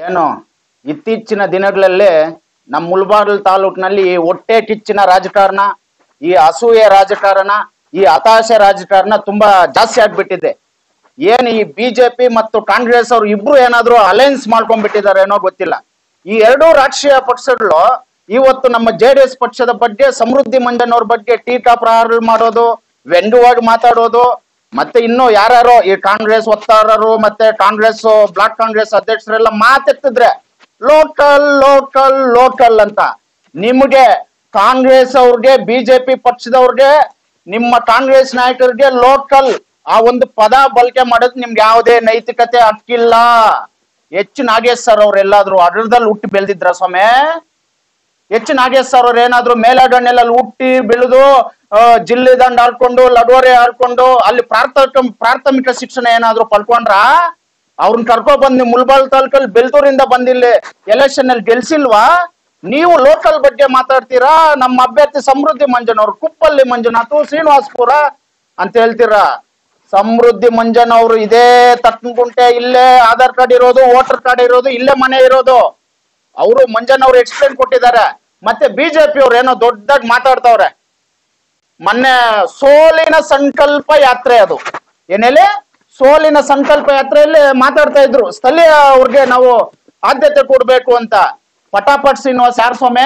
ಏನು ಇತ್ತೀಚಿನ ದಿನಗಳಲ್ಲಿ ನಮ್ಮ ಮುಲ್ಬಾಗಿಲು ತಾಲೂಕಿನಲ್ಲಿ ಈ ಹೊಟ್ಟೆ ಕಿಚ್ಚಿನ ರಾಜಕಾರಣ ಈ ಅಸೂಯೆ ರಾಜಕಾರಣ ಈ ಹತಾಶೆ ರಾಜಕಾರಣ ತುಂಬಾ ಜಾಸ್ತಿ ಆಗ್ಬಿಟ್ಟಿದೆ ಏನ್ ಈ ಬಿಜೆಪಿ ಮತ್ತು ಕಾಂಗ್ರೆಸ್ ಅವರು ಇಬ್ರು ಏನಾದ್ರು ಅಲೈನ್ಸ್ ಮಾಡ್ಕೊಂಡ್ಬಿಟ್ಟಿದ್ದಾರೆ ಏನೋ ಗೊತ್ತಿಲ್ಲ ಈ ಎರಡೂ ರಾಷ್ಟ್ರೀಯ ಪಕ್ಷಗಳು ಇವತ್ತು ನಮ್ಮ ಜೆ ಡಿ ಎಸ್ ಪಕ್ಷದ ಬಗ್ಗೆ ಸಮೃದ್ಧಿ ಮಂಜನ್ ಅವ್ರ ಬಗ್ಗೆ ಟೀಕಾ ಪ್ರಹಾರ ಮಾಡೋದು ವ್ಯಂಗ್ಯವಾಗಿ ಮಾತಾಡೋದು ಮತ್ತೆ ಇನ್ನು ಯಾರ್ಯಾರೋ ಈ ಕಾಂಗ್ರೆಸ್ ವಕ್ತಾರರು ಮತ್ತೆ ಕಾಂಗ್ರೆಸ್ ಬ್ಲಾಕ್ ಕಾಂಗ್ರೆಸ್ ಅಧ್ಯಕ್ಷರೆಲ್ಲ ಮಾತೆತ್ತಿದ್ರೆ ಲೋಕಲ್ ಲೋಕಲ್ ಲೋಕಲ್ ಅಂತ ನಿಮಗೆ ಕಾಂಗ್ರೆಸ್ ಅವ್ರಿಗೆ ಬಿಜೆಪಿ ಪಕ್ಷದವ್ರಿಗೆ ನಿಮ್ಮ ಕಾಂಗ್ರೆಸ್ ನಾಯಕರಿಗೆ ಲೋಕಲ್ ಆ ಒಂದು ಪದ ಬಳಕೆ ಮಾಡೋದು ನಿಮ್ಗೆ ಯಾವುದೇ ನೈತಿಕತೆ ಹಕ್ಕಿಲ್ಲ ಎಚ್ ನಾಗೇಶ್ ಸರ್ ಅವ್ರು ಎಲ್ಲಾದ್ರು ಅಡ್ರದಲ್ಲಿ ಹುಟ್ಟಿ ಬೆಳೆದಿದ್ರ ಸ್ವಾಮಿ ಎಚ್ ನಾಗೇಶ್ ಸರ್ ಅವ್ರು ಏನಾದ್ರು ಮೇಲಾಡಣ್ಣೆಲ್ಲ ಹುಟ್ಟಿ ಬೆಳೆದು ಜಿಲ್ಲೆ ದಂಡ ಆಡ್ಕೊಂಡು ಲಡೋರೆ ಆಡ್ಕೊಂಡು ಅಲ್ಲಿ ಪ್ರಾಥಮಿಕ ಪ್ರಾಥಮಿಕ ಶಿಕ್ಷಣ ಏನಾದ್ರು ಪಡ್ಕೊಂಡ್ರ ಅವ್ರನ್ನ ಕರ್ಕೊ ಬಂದು ಮುಲ್ಬಾಲ್ ತಾಲೂಕಲ್ಲಿ ಬೆಲ್ತೂರಿಂದ ಬಂದಿಲ್ಲಿ ಎಲೆಕ್ಷನ್ ಅಲ್ಲಿ ಗೆಲ್ಸಿಲ್ವಾ ನೀವು ಲೋಕಲ್ ಬಗ್ಗೆ ಮಾತಾಡ್ತೀರಾ ನಮ್ಮ ಅಭ್ಯರ್ಥಿ ಸಮೃದ್ಧಿ ಮಂಜನ್ ಅವ್ರು ಕುಪ್ಪಲ್ಲಿ ಮಂಜುನಾಥ್ ಶ್ರೀನಿವಾಸಪುರ ಅಂತ ಹೇಳ್ತೀರಾ ಸಮೃದ್ಧಿ ಮಂಜನ್ ಅವರು ಇದೇ ತಕ್ಕಂಕುಂಟೆ ಇಲ್ಲೇ ಆಧಾರ್ ಕಾರ್ಡ್ ಇರೋದು ವೋಟರ್ ಕಾರ್ಡ್ ಇರೋದು ಇಲ್ಲೇ ಮನೆ ಇರೋದು ಅವರು ಮಂಜನ್ ಅವರು ಎಕ್ಸ್ಪ್ಲೇನ್ ಕೊಟ್ಟಿದ್ದಾರೆ ಮತ್ತೆ ಬಿಜೆಪಿ ಅವ್ರು ಏನೋ ದೊಡ್ಡದಾಗಿ ಮಾತಾಡ್ತಾವ್ರೆ ಮೊನ್ನೆ ಸೋಲಿನ ಸಂಕಲ್ಪ ಯಾತ್ರೆ ಅದು ಏನೇಳಿ ಸೋಲಿನ ಸಂಕಲ್ಪ ಯಾತ್ರೆಯಲ್ಲಿ ಮಾತಾಡ್ತಾ ಇದ್ರು ಸ್ಥಳೀಯ ಅವ್ರಿಗೆ ನಾವು ಆದ್ಯತೆ ಕೊಡ್ಬೇಕು ಅಂತ ಪಟಾಪಟ್ ಶ್ರೀನಿವಾಸ್ ಯಾರು ಸ್ವಾಮಿ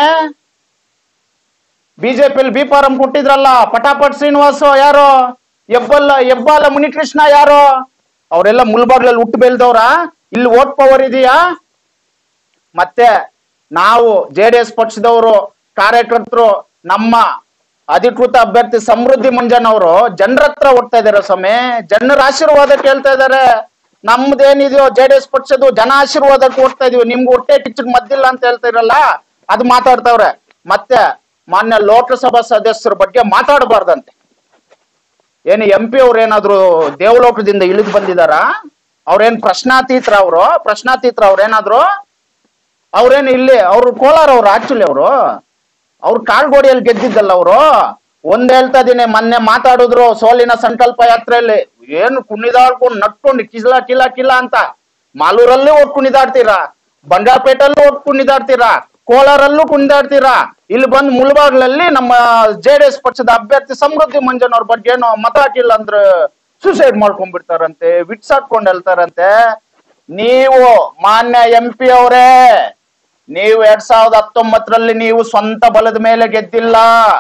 ಬಿಜೆಪಿಯಲ್ಲಿ ಬಿ ಫಾರಂ ಕೊಟ್ಟಿದ್ರಲ್ಲ ಪಟಾಪಟ್ ಶ್ರೀನಿವಾಸ್ ಯಾರು ಹೆಬ್ಬಲ್ಲ ಹೆಬ್ಬಾಲ ಮುನಿಕೃಷ್ಣ ಯಾರು ಅವರೆಲ್ಲ ಮುಲ್ಬಾಗ್ಲಲ್ಲಿ ಹುಟ್ಟು ಬೆಳೆದವ್ರ ಇಲ್ಲಿ ವೋಟ್ ಪವರ್ ಇದೆಯಾ ಮತ್ತೆ ನಾವು ಜೆ ಡಿ ಎಸ್ ಪಕ್ಷದವರು ಕಾರ್ಯಕರ್ತರು ನಮ್ಮ ಅಧಿಕೃತ ಅಭ್ಯರ್ಥಿ ಸಮೃದ್ಧಿ ಮಂಜನ್ ಅವರು ಜನರ ಹತ್ರ ಹೋಗ್ತಾ ಇದಾರೆ ಸ್ವಾಮಿ ಜನರ ಆಶೀರ್ವಾದ ಕೇಳ್ತಾ ಇದಾರೆ ನಮ್ದೇನಿದೆಯೋ ಜೆ ಡಿ ಎಸ್ ಪಕ್ಷದ ಜನ ಆಶೀರ್ವಾದಕ್ಕೆ ಹೋಗ್ತಾ ಇದೀವಿ ನಿಮ್ಗೆ ಹೊಟ್ಟೆ ಕಿಚ್ಚಕ್ ಮದ್ದಿಲ್ಲ ಅಂತ ಹೇಳ್ತಾ ಇರಲ್ಲ ಅದು ಮಾತಾಡ್ತಾವ್ರೆ ಮತ್ತೆ ಮಾನ್ಯ ಲೋಕಸಭಾ ಸದಸ್ಯರ ಬಗ್ಗೆ ಮಾತಾಡಬಾರ್ದಂತೆ ಏನು ಎಂ ಪಿ ಅವ್ರು ಏನಾದ್ರು ದೇವಲೋಕದಿಂದ ಇಳಿದು ಬಂದಿದಾರ ಅವ್ರೇನ್ ಪ್ರಶ್ನಾತೀತ್ರ ಅವರು ಪ್ರಶ್ನಾತೀತ್ರ ಅವ್ರೇನಾದ್ರು ಅವ್ರೇನು ಇಲ್ಲಿ ಅವ್ರು ಕೋಲಾರ ಅವ್ರು ಆಕ್ಚುಲಿ ಅವರು ಅವ್ರು ಕಾಳ್ಗೋಡಿಯಲ್ಲಿ ಗೆದ್ದಿದ್ದಲ್ಲ ಅವರು ಒಂದ್ ಹೇಳ್ತಾ ಇದೀನಿ ಮೊನ್ನೆ ಮಾತಾಡಿದ್ರು ಸೋಲಿನ ಸಂಕಲ್ಪ ಯಾತ್ರೆಯಲ್ಲಿ ಏನು ಕುಣಿದಾಡ್ಕೊಂಡು ನಟ್ಕೊಂಡು ಕಿಲ ಕಿಲ ಕಿಲ ಅಂತ ಮಾಲೂರಲ್ಲೂ ಹೋಗಿ ಕುಣಿದಾಡ್ತೀರಾ ಬಂಗಾರಪೇಟಲ್ಲೂ ಹೋಗಿ ಕುಣಿದಾಡ್ತೀರಾ ಕೋಲಾರಲ್ಲೂ ಕುಣಿದಾಡ್ತೀರಾ ಇಲ್ಲಿ ಬಂದು ಮುಳಬಾಗ್ಲಲ್ಲಿ ನಮ್ಮ ಜೆ ಡಿ ಎಸ್ ಪಕ್ಷದ ಅಭ್ಯರ್ಥಿ ಸಮೃದ್ಧಿ ಮಂಜನ್ ಅವ್ರ ಬಗ್ಗೆ ಏನೋ ಮತ ಹಾಕಿಲ್ಲ ಅಂದ್ರೆ ಸೂಸೈಡ್ ಮಾಡ್ಕೊಂಡ್ಬಿಡ್ತಾರಂತೆ ವಿಟ್ಸ್ ಹಾಕೊಂಡು ಹೇಳ್ತಾರಂತೆ ನೀವು ಮಾನ್ಯ ಎಂ ಪಿ ಅವರೇ ನೀವು ಎರಡ್ ಸಾವಿರದ ಹತ್ತೊಂಬತ್ತರಲ್ಲಿ ನೀವು ಸ್ವಂತ ಬಲದ ಮೇಲೆ ಗೆದ್ದಿಲ್ಲ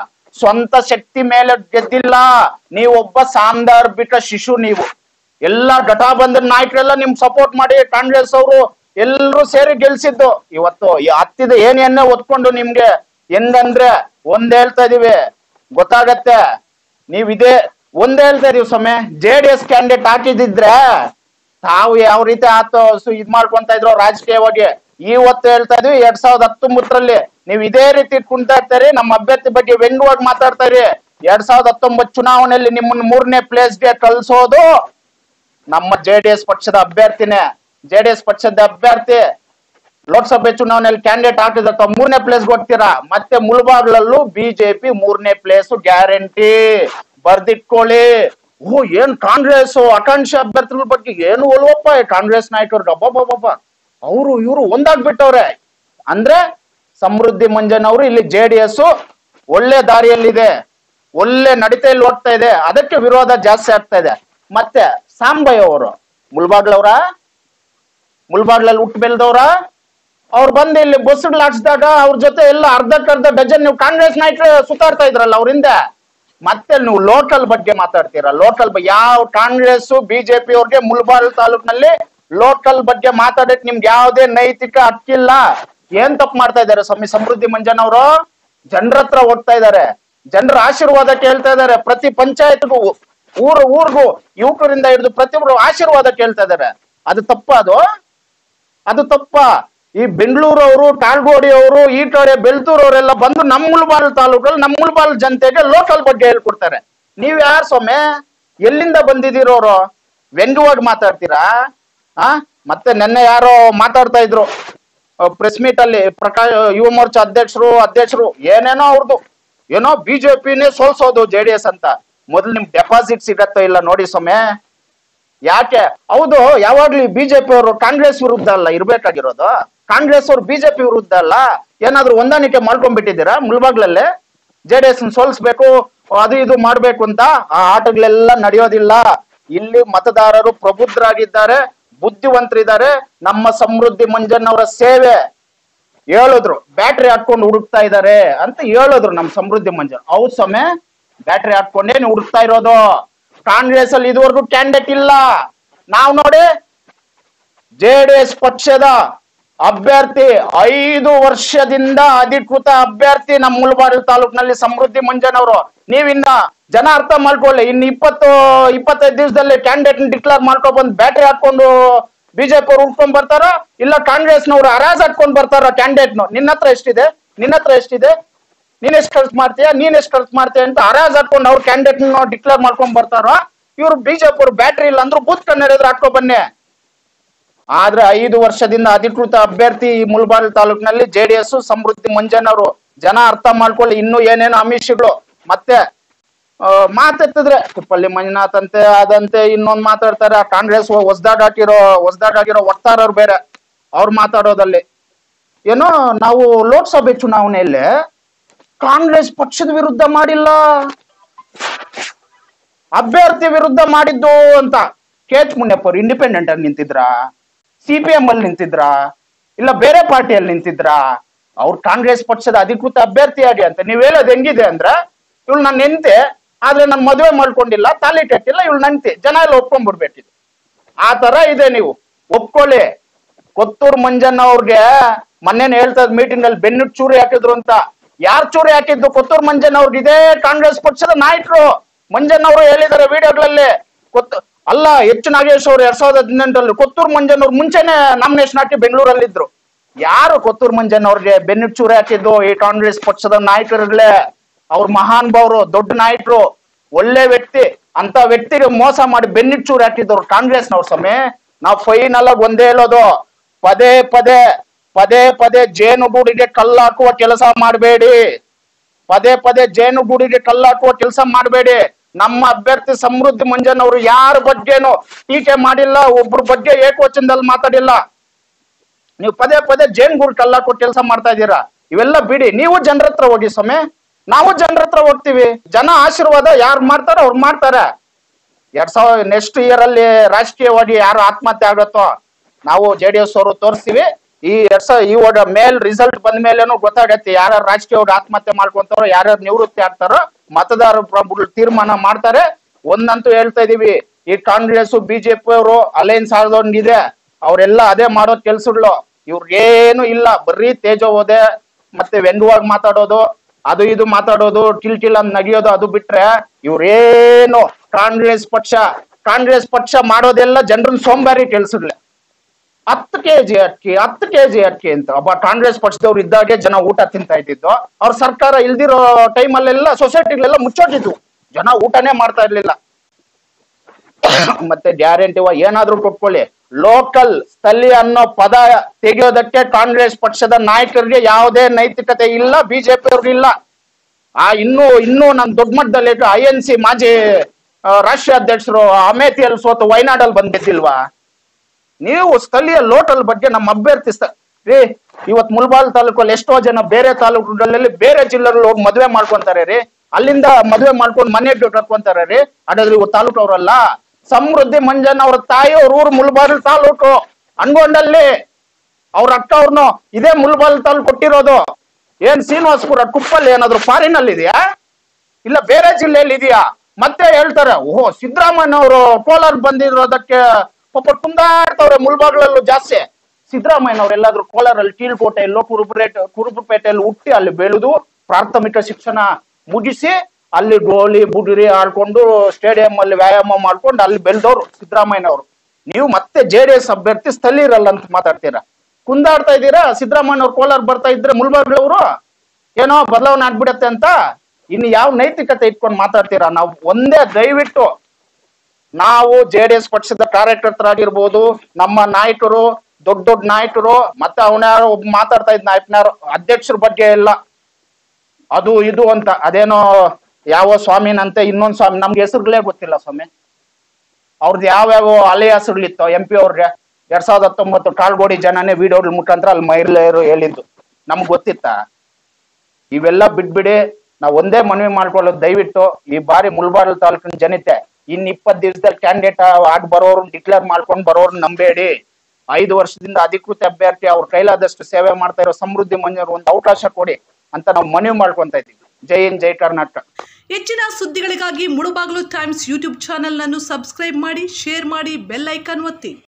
ಸ್ವಂತ ಶಕ್ತಿ ಮೇಲೆ ಗೆದ್ದಿಲ್ಲ ನೀವು ಒಬ್ಬ ಸಾಂದರ್ಭಿಕ ಶಿಶು ನೀವು ಎಲ್ಲ ಘಟಾಬಂಧನ ನಾಯಕರೆಲ್ಲ ನಿಮ್ ಸಪೋರ್ಟ್ ಮಾಡಿ ಕಾಂಗ್ರೆಸ್ ಅವರು ಎಲ್ಲರೂ ಸೇರಿ ಗೆಲ್ಸಿದ್ದು ಇವತ್ತು ಈ ಹತ್ತಿದ ಏನೇನೇ ಒತ್ಕೊಂಡು ನಿಮ್ಗೆ ಹೆಂಗಂದ್ರೆ ಒಂದ್ ಹೇಳ್ತಾ ಇದೀವಿ ಗೊತ್ತಾಗತ್ತೆ ನೀವ್ ಇದೇ ಒಂದ್ ಹೇಳ್ತಾ ಇದೀವಿ ಸ್ವಾಮಿ ಜೆ ಡಿ ಎಸ್ ಕ್ಯಾಂಡಿಡೇಟ್ ಹಾಕಿದಿದ್ರೆ ತಾವು ಯಾವ ರೀತಿ ಆತ ಸು- ಇದ್ ಮಾಡ್ಕೊಂತ ಇದ್ರು ರಾಜಕೀಯವಾಗಿ ಇವತ್ತು ಹೇಳ್ತಾ ಇದೀವಿ ಎರಡ್ ಸಾವಿರದ ಹತ್ತೊಂಬತ್ತರಲ್ಲಿ ನೀವು ಇದೇ ರೀತಿ ಕುಂತಾ ಇರ್ತೀರಿ ನಮ್ಮ ಅಭ್ಯರ್ಥಿ ಬಗ್ಗೆ ವ್ಯಂಗ್ಯವಾಗಿ ಮಾತಾಡ್ತಾ ಇರಿ ಎರಡ್ ಸಾವಿರದ ಹತ್ತೊಂಬತ್ತು ಚುನಾವಣೆಯಲ್ಲಿ ನಿಮ್ಮನ್ನ ಮೂರನೇ ಪ್ಲೇಸ್ಗೆ ಕಳ್ಸೋದು ನಮ್ಮ ಜೆ ಡಿ ಎಸ್ ಪಕ್ಷದ ಅಭ್ಯರ್ಥಿನೇ ಜೆ ಡಿ ಎಸ್ ಪಕ್ಷದ ಅಭ್ಯರ್ಥಿ ಲೋಕಸಭೆ ಚುನಾವಣೆಯಲ್ಲಿ ಕ್ಯಾಂಡಿಡೇಟ್ ಹಾಕಿದ ಮೂರನೇ ಪ್ಲೇಸ್ ಹೋಗ್ತೀರಾ ಮತ್ತೆ ಮುಳಬಾಗ್ಲಲ್ಲೂ ಬಿಜೆಪಿ ಮೂರನೇ ಪ್ಲೇಸ್ ಗ್ಯಾರಂಟಿ ಬರ್ದಿಟ್ಕೊಳ್ಳಿ ಓ ಏನ್ ಕಾಂಗ್ರೆಸ್ ಆಕಾಂಕ್ಷಿ ಅಭ್ಯರ್ಥಿಗಳ ಬಗ್ಗೆ ಏನು ಒಲ್ವಪ್ಪ ಈ ಕಾಂಗ್ರೆಸ್ ನಾಯಕರು ಅಬ್ಬಬ್ಬಬ್ಬ ಅವರು ಇವರು ಒಂದಾಗ್ಬಿಟ್ಟವ್ರೆ ಅಂದ್ರೆ ಸಮೃದ್ಧಿ ಮಂಜನ್ ಅವರು ಇಲ್ಲಿ ಜೆ ಡಿ ಎಸ್ ಒಳ್ಳೆ ದಾರಿಯಲ್ಲಿದೆ ಒಳ್ಳೆ ನಡತೆಯಲ್ಲಿ ಹೋಗ್ತಾ ಇದೆ ಅದಕ್ಕೆ ವಿರೋಧ ಜಾಸ್ತಿ ಆಗ್ತಾ ಇದೆ ಮತ್ತೆ ಸಾಂಬಯ್ಯ ಅವರು ಮುಲ್ಬಾಗ್ಲವ್ರ ಮುಲ್ಬಾಗ್ಲಲ್ಲಿ ಹುಟ್ಟು ಬೆಳೆದವ್ರ ಅವ್ರು ಬಂದು ಇಲ್ಲಿ ಬಸ್ಗಳು ಹಾಕ್ಸಿದಾಗ ಅವ್ರ ಜೊತೆ ಎಲ್ಲ ಅರ್ಧಕ್ಕರ್ಧ ಡಜನ್ ನೀವು ಕಾಂಗ್ರೆಸ್ ನಾಯಕರು ಸುತ್ತಾಡ್ತಾ ಇದ್ರಲ್ಲ ಅವ್ರಿಂದ ಮತ್ತೆ ನೀವು ಲೋಕಲ್ ಬಗ್ಗೆ ಮಾತಾಡ್ತೀರಾ ಲೋಕಲ್ ಯಾವ ಕಾಂಗ್ರೆಸ್ ಬಿಜೆಪಿ ಅವ್ರಿಗೆ ಮುಲ್ಬಾಲ್ ತಾಲೂಕ್ನಲ್ಲಿ ಲೋಕಲ್ ಬಗ್ಗೆ ಮಾತಾಡಕ್ ನಿಮ್ಗೆ ಯಾವುದೇ ನೈತಿಕ ಹಕ್ಕಿಲ್ಲ ಏನ್ ತಪ್ಪು ಮಾಡ್ತಾ ಇದಾರೆ ಸ್ವಾಮಿ ಸಮೃದ್ಧಿ ಮಂಜನ್ ಅವರು ಜನರ ಹತ್ರ ಹೋಗ್ತಾ ಇದಾರೆ ಜನರ ಆಶೀರ್ವಾದ ಕೇಳ್ತಾ ಇದಾರೆ ಪ್ರತಿ ಪಂಚಾಯತ್ಗೂ ಊರು ಊರ್ಗೂ ಯುವಕರಿಂದ ಹಿಡಿದು ಪ್ರತಿಯೊಬ್ರು ಆಶೀರ್ವಾದ ಕೇಳ್ತಾ ಇದಾರೆ ಅದು ತಪ್ಪ ಅದು ಅದು ತಪ್ಪ ಈ ಬೆಂಗಳೂರು ಅವರು ಕಾಲ್ಗೋಡಿ ಅವರು ಈ ಕಡೆ ಬೆಳ್ತೂರ್ ಅವರೆಲ್ಲ ಬಂದು ನಮ್ಮ ಮುಲ್ಬಾಲ್ ತಾಲೂಕಲ್ಲಿ ನಮ್ಮ ಮುಲ್ಬಾಲ್ ಜನತೆಗೆ ಲೋಕಲ್ ಬಗ್ಗೆ ಹೇಳ್ಕೊಡ್ತಾರೆ ನೀವ್ ಯಾರು ಸ್ವಾಮಿ ಎಲ್ಲಿಂದ ಬಂದಿದ್ದೀರೋರು ವ್ಯಂಗ್ಯವಾಗಿ ಮಾತಾಡ್ತೀರಾ ಆ ಮತ್ತೆ ನಿನ್ನೆ ಯಾರೋ ಮಾತಾಡ್ತಾ ಇದ್ರು ಪ್ರೆಸ್ ಮೀಟ್ ಅಲ್ಲಿ ಪ್ರಕಾಶ್ ಯುವ ಮೋರ್ಚಾ ಅಧ್ಯಕ್ಷರು ಅಧ್ಯಕ್ಷರು ಏನೇನೋ ಅವ್ರದ್ದು ಏನೋ ಬಿಜೆಪಿನೇ ಸೋಲ್ಸೋದು ಜೆ ಡಿ ಎಸ್ ಅಂತ ಮೊದಲು ನಿಮ್ ಡೆಪಾಸಿಟ್ ಸಿಗತ್ತೋ ಇಲ್ಲ ನೋಡಿ ಸ್ವಾಮಿ ಯಾಕೆ ಹೌದು ಯಾವಾಗ್ಲೂ ಬಿಜೆಪಿ ಅವರು ಕಾಂಗ್ರೆಸ್ ವಿರುದ್ಧ ಅಲ್ಲ ಇರ್ಬೇಕಾಗಿರೋದು ಕಾಂಗ್ರೆಸ್ ಅವರು ಬಿಜೆಪಿ ವಿರುದ್ಧ ಅಲ್ಲ ಏನಾದ್ರೂ ಹೊಂದಾಣಿಕೆ ಮಾಡ್ಕೊಂಡ್ಬಿಟ್ಟಿದ್ದೀರಾ ಮುಲ್ಬಾಗ್ಲಲ್ಲೇ ಜೆ ಡಿ ಎಸ್ ಸೋಲ್ಸ್ಬೇಕು ಅದು ಇದು ಮಾಡ್ಬೇಕು ಅಂತ ಆ ಆಟಗಳೆಲ್ಲ ನಡೆಯೋದಿಲ್ಲ ಇಲ್ಲಿ ಮತದಾರರು ಪ್ರಬುದ್ಧರಾಗಿದ್ದಾರೆ ಬುದ್ಧಿವಂತರಿದ್ದಾರೆ ನಮ್ಮ ಸಮೃದ್ಧಿ ಮಂಜಣ್ಣವರ ಸೇವೆ ಹೇಳಿದ್ರು ಬ್ಯಾಟ್ರಿ ಹಾಕೊಂಡು ಹುಡುಕ್ತಾ ಇದ್ದಾರೆ ಅಂತ ಹೇಳಿದ್ರು ನಮ್ ಸಮೃದ್ಧಿ ಮಂಜನ್ ಹೌದ್ ಸಮಯ ಬ್ಯಾಟ್ರಿ ಹಾಕೊಂಡೇ ನೀವು ಹುಡುಕ್ತಾ ಇರೋದು ಕಾಂಗ್ರೆಸ್ ಅಲ್ಲಿ ಇದುವರೆಗೂ ಕ್ಯಾಂಡಿಡೇಟ್ ಇಲ್ಲ ನಾವ್ ನೋಡಿ ಜೆ ಡಿ ಎಸ್ ಪಕ್ಷದ ಅಭ್ಯರ್ಥಿ ಐದು ವರ್ಷದಿಂದ ಅಧಿಕೃತ ಅಭ್ಯರ್ಥಿ ನಮ್ಮ ಮುಳಬಾಗಿಲು ತಾಲೂಕಿನಲ್ಲಿ ಸಮೃದ್ಧಿ ಮಂಜನವರು ನೀವಿನ್ನ ಜನ ಅರ್ಥ ಮಾಡ್ಕೊಳ್ಳಿ ಇನ್ನು ಇಪ್ಪತ್ತು ಇಪ್ಪತ್ತೈದು ದಿವಸದಲ್ಲಿ ಕ್ಯಾಂಡಿಡೇಟ್ ಡಿಕ್ಲೇರ್ ಮಾಡ್ಕೊಂಡ್ ಬಂದು ಬ್ಯಾಟ್ರಿ ಹಾಕೊಂಡು ಬಿಜೆಪಿ ಅವ್ರು ಉಟ್ಕೊಂಡ್ ಬರ್ತಾರ ಇಲ್ಲ ಕಾಂಗ್ರೆಸ್ನವ್ರು ಹರಾಜ್ ಹಾಕೊಂಡ್ ಬರ್ತಾರ ಕ್ಯಾಂಡಿಡೇಟ್ ನಿನ್ನ ಹತ್ರ ಎಷ್ಟಿದೆ ನಿನ್ನ ಹತ್ರ ಎಷ್ಟಿದೆ ನೀನ್ ಎಷ್ಟು ಖರ್ಚು ಮಾಡ್ತೀಯ ನೀನ್ ಎಷ್ಟು ಖರ್ಚು ಮಾಡ್ತೀಯ ಅಂತ ಹರಾಜ್ ಹಾಕೊಂಡು ಅವ್ರ ಕ್ಯಾಂಡಿಡೇಟ್ ಡಿಕ್ಲೇರ್ ಮಾಡ್ಕೊಂಡ್ ಬರ್ತಾರ ಇವ್ರು ಬಿಜೆಪಿ ಅವ್ರು ಬ್ಯಾಟ್ರಿ ಇಲ್ಲ ಅಂದ್ರು ಬೂತ್ ಕಣ್ಣೆರೆದ್ರೆ ಹಾಕೋ ಬನ್ನಿ ಆದ್ರೆ ಐದು ವರ್ಷದಿಂದ ಅಧಿಕೃತ ಅಭ್ಯರ್ಥಿ ಈ ಮುಳಬಾಗಿಲು ತಾಲೂಕಿನಲ್ಲಿ ಜೆಡಿಎಸ್ ಸಮೃದ್ಧಿ ಮಂಜನವರು ಜನ ಅರ್ಥ ಮಾಡ್ಕೊಳ್ಳಿ ಇನ್ನೂ ಏನೇನು ಆಮಿಷಗಳು ಮತ್ತೆ ಆ, ಮಾತೆತ್ತಿದ್ರೆ ಕುಪ್ಪಳ್ಳಿ ಮಂಜುನಾಥ್ ಅಂತೆ ಅದಂತೆ ಇನ್ನೊಂದ್ ಮಾತಾಡ್ತಾರೆ ಆ ಕಾಂಗ್ರೆಸ್ ಹೊಸ್ದಾಡ್ ಹಾಕಿರೋ ಹೊಸ್ದಾಡ್ ಆಗಿರೋ ವಕ್ತಾರರು ಬೇರೆ ಅವ್ರು ಮಾತಾಡೋದಲ್ಲಿ ಏನೋ ನಾವು ಲೋಕಸಭೆ ಚುನಾವಣೆಯಲ್ಲಿ ಕಾಂಗ್ರೆಸ್ ಪಕ್ಷದ ವಿರುದ್ಧ ಮಾಡಿಲ್ಲ ಅಭ್ಯರ್ಥಿ ವಿರುದ್ಧ ಮಾಡಿದ್ದು ಅಂತ ಕೆ ಎಚ್ ಮುನಿಯಪ್ಪ ಅವ್ರು ಇಂಡಿಪೆಂಡೆಂಟ್ ಆಗಿ ನಿಂತಿದ್ರ ಸಿ ಪಿ ಎಂ ಅಲ್ಲಿ ನಿಂತಿದ್ರ ಇಲ್ಲ ಬೇರೆ ಪಾರ್ಟಿಯಲ್ಲಿ ನಿಂತಿದ್ರ ಅವ್ರು ಕಾಂಗ್ರೆಸ್ ಪಕ್ಷದ ಅಧಿಕೃತ ಅಭ್ಯರ್ಥಿಯಾಗಿ ಅಂತ ನೀವ್ ಹೇಳೋದು ಹೆಂಗಿದೆ ಅಂದ್ರ ಇವಳು ನನ್ನ ಹೆಂಡತಿ ಆದ್ರೆ ನಾನು ಮದುವೆ ಮಾಡ್ಕೊಂಡಿಲ್ಲ ತಾಲಿ ಕಟ್ಟಿಲ್ಲ ಇವಳು ನಂತಿ ಜನ ಎಲ್ಲ ಒಪ್ಕೊಂಡ್ಬಿಡ್ಬೇಕಿತ್ತು ಆ ತರ ಇದೆ ನೀವು ಒಪ್ಕೊಳ್ಳಿ ಕೊತ್ತೂರು ಮಂಜಣ್ಣ ಅವ್ರಿಗೆ ಮೊನ್ನೆ ಹೇಳ್ತಾ ಮೀಟಿಂಗ್ ಅಲ್ಲಿ ಬೆನ್ನು ಚೂರಿ ಹಾಕಿದ್ರು ಅಂತ ಯಾರ್ ಚೂರಿ ಹಾಕಿದ್ದು ಕೊತ್ತೂರು ಮಂಜಣ್ಣ ಅವ್ರಿಗೆ ಇದೇ ಕಾಂಗ್ರೆಸ್ ಪಕ್ಷದ ನಾಯಕರು ಮಂಜಣ್ಣ ಅವರು ಹೇಳಿದ್ದಾರೆ ವಿಡಿಯೋಗಳಲ್ಲಿ ಕೊತ್ತು ಅಲ್ಲ ಹೆಚ್ಚು ನಾಗೇಶ್ ಅವರು ಎರಡ್ ಸಾವಿರದ ಹದಿನೆಂಟರಲ್ಲಿ ಕೊತ್ತೂರು ಮಂಜಣ್ಣ ಅವ್ರು ಮುಂಚೆನೆ ನಾಮಿನೇಷನ್ ಹಾಕಿ ಬೆಂಗಳೂರಲ್ಲಿದ್ರು ಯಾರು ಕೊತ್ತೂರು ಮಂಜಣ್ಣ ಅವ್ರಿಗೆ ಬೆನ್ನು ಚೂರಿ ಹಾಕಿದ್ದು ಈ ಕಾಂಗ್ರೆಸ್ ಪಕ್ಷದ ನಾಯಕರುಗಳೇ ಅವ್ರ ಮಹಾನ್ ಭಾವರು ದೊಡ್ಡ ನಾಯಕರು ಒಳ್ಳೆ ವ್ಯಕ್ತಿ ಅಂತ ವ್ಯಕ್ತಿಗೆ ಮೋಸ ಮಾಡಿ ಬೆನ್ನಿಟ್ ಚೂರು ಹಾಕಿದವ್ರು ಕಾಂಗ್ರೆಸ್ನವ್ರ ಸಮಯ ನಾವು ಫೈನಲ್ ಆಗಿ ಒಂದೇ ಹೇಳೋದು ಪದೇ ಪದೇ ಪದೇ ಪದೇ ಜೇನುಗೂಡಿಗೆ ಕಲ್ಲಾಕುವ ಕೆಲಸ ಮಾಡಬೇಡಿ ಪದೇ ಪದೇ ಜೇನುಗೂಡಿಗೆ ಕಲ್ಲಾಕುವ ಕೆಲಸ ಮಾಡಬೇಡಿ ನಮ್ಮ ಅಭ್ಯರ್ಥಿ ಸಮೃದ್ಧಿ ಮಂಜನ್ ಅವರು ಯಾರ ಬಗ್ಗೆನೂ ಟೀಕೆ ಮಾಡಿಲ್ಲ ಒಬ್ರ ಬಗ್ಗೆ ಏಕವಚನದಲ್ಲಿ ಮಾತಾಡಿಲ್ಲ ನೀವು ಪದೇ ಪದೇ ಜೇನುಗೂಡು ಕಲ್ಲಾಕುವ ಕೆಲಸ ಮಾಡ್ತಾ ಇದ್ದೀರಾ ಇವೆಲ್ಲ ಬಿಡಿ ನೀವು ಜನರ ಹತ್ರ ಹೋಗಿ ಸ್ವಾಮಿ ನಾವು ಜನರ ಹತ್ರ ಹೋಗ್ತೀವಿ ಜನ ಆಶೀರ್ವಾದ ಯಾರು ಮಾಡ್ತಾರೋ ಅವ್ರು ಮಾಡ್ತಾರೆ ಎರಡ್ ಸಾವಿರ ನೆಕ್ಸ್ಟ್ ಇಯರ್ ಅಲ್ಲಿ ರಾಜಕೀಯವಾಗಿ ಯಾರು ಆತ್ಮಹತ್ಯೆ ಆಗತ್ತೋ ನಾವು ಜೆ ಡಿ ಎಸ್ ಅವರು ತೋರಿಸ್ತೀವಿ ಈ ಎರಡ್ ಸಾವಿರ ಈ ಒಡ ಮೇಲ್ ರಿಸಲ್ಟ್ ಬಂದ ಮೇಲೇನು ಗೊತ್ತಾಗತ್ತೆ ಯಾರು ರಾಜಕೀಯವಾಗಿ ಆತ್ಮಹತ್ಯೆ ಮಾಡ್ಕೊಂತಾರೋ ಯಾರ್ಯಾರು ನಿವೃತ್ತಿ ಆಗ್ತಾರೋ ಮತದಾರ ಪ್ರಭುಗಳು ತೀರ್ಮಾನ ಮಾಡ್ತಾರೆ ಒಂದಂತೂ ಹೇಳ್ತಾ ಇದೀವಿ ಈ ಕಾಂಗ್ರೆಸ್ ಬಿಜೆಪಿ ಅವರು ಅಲೈನ್ಸ್ ಆಗೋಂಗಿದೆ ಅವರೆಲ್ಲ ಅದೇ ಮಾಡೋ ಕೆಲ್ಸಗಳು ಇವ್ರಿಗೇನು ಇಲ್ಲ ಬರೀ ತೇಜೋವಧೆ ಮತ್ತೆ ವ್ಯಂಗ್ಯವಾಗಿ ಮಾತಾಡೋದು ಅದು ಇದು ಮಾತಾಡೋದು ಟಿಲ್ ಟಿಲ್ ಅಂತ ನಗಿಯೋದು ಅದು ಬಿಟ್ರೆ ಇವ್ರೇನು ಕಾಂಗ್ರೆಸ್ ಪಕ್ಷ ಕಾಂಗ್ರೆಸ್ ಪಕ್ಷ ಮಾಡೋದೆಲ್ಲ ಜನರನ್ನ ಸೋಂಬೇರಿ ಕೆಲ್ಸಗಳೇ ಹತ್ತು ಕೆಜಿ ಅಕ್ಕಿ ಹತ್ತು ಕೆಜಿ ಅಕ್ಕಿ ಅಂತ ಒಬ್ಬ ಕಾಂಗ್ರೆಸ್ ಪಕ್ಷದವ್ರು ಇದ್ದಾಗೆ ಜನ ಊಟ ತಿಂತಾ ಇದ್ದಿದ್ದು ಅವ್ರ ಸರ್ಕಾರ ಇಲ್ದಿರೋ ಟೈಮಲ್ಲೆಲ್ಲ ಸೊಸೈಟಿಗಳೆಲ್ಲ ಮುಚ್ಚೋಗಿದ್ವು ಜನ ಊಟನೇ ಮಾಡ್ತಾ ಇರ್ಲಿಲ್ಲ ಮತ್ತೆ ಗ್ಯಾರಂಟಿ ಏನಾದ್ರೂ ಕೊಟ್ಕೊಳ್ಳಿ ಲೋಕಲ್ ಸ್ಥಳೀಯ ಅನ್ನೋ ಪದ ತೆಗೆಯೋದಕ್ಕೆ ಕಾಂಗ್ರೆಸ್ ಪಕ್ಷದ ನಾಯಕರಿಗೆ ಯಾವುದೇ ನೈತಿಕತೆ ಇಲ್ಲ ಬಿಜೆಪಿ ಅವ್ರಿಗೆ ಇಲ್ಲ ಆ ಇನ್ನು ಇನ್ನೂ ನನ್ ದೊಡ್ಡ ಮಟ್ಟದಲ್ಲಿ ಐ ಎನ್ ಸಿ ಮಾಜಿ ಆ, ರಾಷ್ಟ್ರೀಯ ಅಧ್ಯಕ್ಷರು ಅಮೇಥಿಯಲ್ಲಿ ಸೋತು ವಯನಾಡಲ್ಲಿ ಬಂದಿದ್ದಿಲ್ವಾ ನೀವು ಸ್ಥಳೀಯ ಲೋಕಲ್ ಬಗ್ಗೆ ನಮ್ಮ ಅಭ್ಯರ್ಥಿ ಸ್ಥ- ರೀ ಇವತ್ ಮುಲ್ಬಾಲ್ ತಾಲೂಕಲ್ಲಿ ಎಷ್ಟೋ ಜನ ಬೇರೆ ತಾಲೂಕುಗಳಲ್ಲಿ ಬೇರೆ ಜಿಲ್ಲೆಗಳಲ್ಲಿ ಹೋಗಿ ಮದುವೆ ಮಾಡ್ಕೊಂತಾರೆ ರೀ ಅಲ್ಲಿಂದ ಮದುವೆ ಮಾಡ್ಕೊಂಡು ಮನೆ ಕಟ್ಕೊಂತಾರೆ ರೀ ಹಾಗಾದ್ರೆ ಇವ್ರು ತಾಲೂಕು ಅವರಲ್ಲ ಸಮೃದ್ಧಿ ಮಂಜನ್ ಅವ್ರ ತಾಯಿ ಅವ್ರ ಊರು ಮುಲ್ಬಾಲ್ ತಾಲೂಕು ಅನ್ಗೊಂಡಲ್ಲಿ ಅವ್ರ ಅಕ್ಕ ಅವ್ರನ್ನು ಇದೇ ಮುಲ್ಬಾಲ್ ತಾಲೂಕು ಕೊಟ್ಟಿರೋದು ಏನ್ ಶ್ರೀನಿವಾಸಪುರ ಕುಪ್ಪಲ್ಲಿ ಏನಾದ್ರು ಫಾರಿನ್ ಅಲ್ಲಿ ಇದೆಯಾ ಇಲ್ಲ ಬೇರೆ ಜಿಲ್ಲೆಯಲ್ಲಿ ಇದೆಯಾ ಮತ್ತೆ ಹೇಳ್ತಾರೆ ಓಹೋ ಸಿದ್ದರಾಮಯ್ಯ ಅವರು ಕೋಲಾರ ಬಂದಿರೋದಕ್ಕೆ ಪಾಪ ಕುಂದಾಡ್ತವ್ರೆ ಮುಲ್ಬಾಗ್ಲಲ್ಲೂ ಜಾಸ್ತಿ ಸಿದ್ದರಾಮಯ್ಯ ಎಲ್ಲಾದ್ರೂ ಕೋಲಾರಲ್ಲಿ ಕೀಳ್ಕೋಟೆಯಲ್ಲೋ ಕುರುಬರೇಟ್ ಕುರುಬಪೇಟೆಯಲ್ಲಿ ಹುಟ್ಟಿ ಅಲ್ಲಿ ಬೆಳೆದು ಪ್ರಾಥಮಿಕ ಶಿಕ್ಷಣ ಮುಗಿಸಿ ಅಲ್ಲಿ ಗೋಲಿ ಬುಡಿರಿ ಆಡ್ಕೊಂಡು ಸ್ಟೇಡಿಯಂ ಅಲ್ಲಿ ವ್ಯಾಯಾಮ ಮಾಡ್ಕೊಂಡು ಅಲ್ಲಿ ಬೆಳೆದವ್ರು ಸಿದ್ದರಾಮಯ್ಯನವರು ನೀವು ಮತ್ತೆ ಜೆ ಡಿ ಎಸ್ ಅಭ್ಯರ್ಥಿ ಸ್ಥಳೀಯರಲ್ಲ ಅಂತ ಮಾತಾಡ್ತೀರಾ ಕುಂದಾಡ್ತಾ ಇದ್ದೀರಾ ಸಿದ್ದರಾಮಯ್ಯ ಅವ್ರು ಕೋಲಾರ ಬರ್ತಾ ಇದ್ರೆ ಮುಲ್ಬಾಗ್ಲವರು ಏನೋ ಬದಲಾವಣೆ ಆಗ್ಬಿಡತ್ತೆ ಅಂತ ಇನ್ನು ಯಾವ ನೈತಿಕತೆ ಇಟ್ಕೊಂಡು ಮಾತಾಡ್ತೀರಾ ನಾವು ಒಂದೇ ದಯವಿಟ್ಟು ನಾವು ಜೆ ಡಿ ಎಸ್ ಪಕ್ಷದ ಕಾರ್ಯಕರ್ತರಾಗಿರ್ಬೋದು ನಮ್ಮ ನಾಯಕರು ದೊಡ್ಡ ದೊಡ್ಡ ನಾಯಕರು ಮತ್ತೆ ಅವನ್ಯಾರೋ ಒಬ್ಬ ಮಾತಾಡ್ತಾ ಇದ್ ನಾಯಕನಾರು ಅಧ್ಯಕ್ಷರ ಬಗ್ಗೆ ಎಲ್ಲ ಅದು ಇದು ಅಂತ ಅದೇನೋ ಯಾವ ಸ್ವಾಮಿನಂತೆ ಇನ್ನೊಂದ್ ಸ್ವಾಮಿ ನಮ್ಗೆ ಹೆಸರುಗಳೇ ಗೊತ್ತಿಲ್ಲ ಸ್ವಾಮಿ ಅವ್ರದ್ದು ಯಾವ್ಯಾವ ಅಲೆಯಾಸಗಳಿತ್ತು ಎಂ ಪಿ ಅವ್ರಿಗೆ ಎರಡ್ ಸಾವಿರದ ಹತ್ತೊಂಬತ್ತು ಟಾಳ್ಗೋಡಿ ಜನನೇ ವಿಡಿಯೋಗಳ ಮುಖಾಂತರ ಅಲ್ಲಿ ಮಹಿಳೆಯರು ಹೇಳಿದ್ದು ನಮ್ಗೆ ಗೊತ್ತಿತ್ತಾ ಇವೆಲ್ಲ ಬಿಟ್ಬಿಡಿ ನಾವು ಒಂದೇ ಮನವಿ ಮಾಡ್ಕೊಳ್ಳೋದು ದಯವಿಟ್ಟು ಈ ಬಾರಿ ಮುಳ್ಬಾಗಿಲು ತಾಲೂಕಿನ ಜನತೆ ಇನ್ ಇಪ್ಪತ್ ದಿವಸದಲ್ಲಿ ಕ್ಯಾಂಡಿಡೇಟ್ ಆಗಿ ಬರೋರು ಡಿಕ್ಲೇರ್ ಮಾಡ್ಕೊಂಡು ಬರೋರು ನಂಬೇಡಿ ಐದು ವರ್ಷದಿಂದ ಅಧಿಕೃತ ಅಭ್ಯರ್ಥಿ ಅವ್ರ ಕೈಲಾದಷ್ಟು ಸೇವೆ ಮಾಡ್ತಾ ಇರೋ ಸಮೃದ್ಧಿ ಮಂಜೂರು ಒಂದು ಅವಕಾಶ ಕೊಡಿ ಅಂತ ನಾವು ಮನವಿ ಮಾಡ್ಕೊಂತ ಇದ್ದೀವಿ ಜೈ ಹಿಂದ್ ಜೈ ಕರ್ನಾಟಕ ಹೆಚ್ಚಿನ ಸುದ್ದಿಗಳಿಗಾಗಿ ಮುಳುಬಾಗಿಲು ಟೈಮ್ಸ್ ಯೂಟ್ಯೂಬ್ ಚಾನೆಲ್ನನ್ನು ಸಬ್ಸ್ಕ್ರೈಬ್ ಮಾಡಿ ಶೇರ್ ಮಾಡಿ ಬೆಲ್ ಐಕಾನ್ ಒತ್ತಿ